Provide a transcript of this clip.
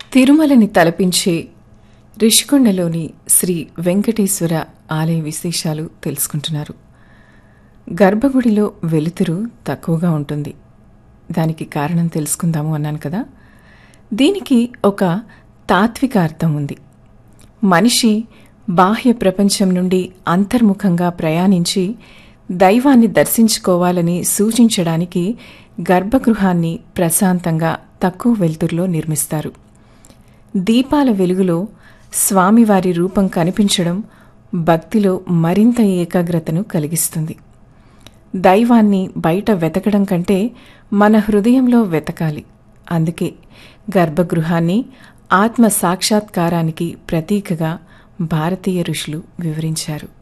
తిరుమలని తలపించే రిషికొండలోని శ్రీ వెంకటేశ్వర ఆలయ విశేషాలు తెలుసుకుంటున్నారు గర్భగుడిలో వెలుతురు తక్కువగా ఉంటుంది దానికి కారణం తెలుసుకుందాము అన్నాను కదా దీనికి ఒక తాత్విక అర్థం ఉంది మనిషి బాహ్య ప్రపంచం నుండి అంతర్ముఖంగా ప్రయాణించి దైవాన్ని దర్శించుకోవాలని సూచించడానికి గర్భగృహాన్ని ప్రశాంతంగా తక్కువ వెలుతురులో నిర్మిస్తారు దీపాల వెలుగులో స్వామివారి రూపం కనిపించడం భక్తిలో మరింత ఏకాగ్రతను కలిగిస్తుంది దైవాన్ని బయట వెతకడం కంటే మన హృదయంలో వెతకాలి అందుకే గర్భగృహాన్ని ఆత్మ సాక్షాత్కారానికి ప్రతీకగా భారతీయ ఋషులు వివరించారు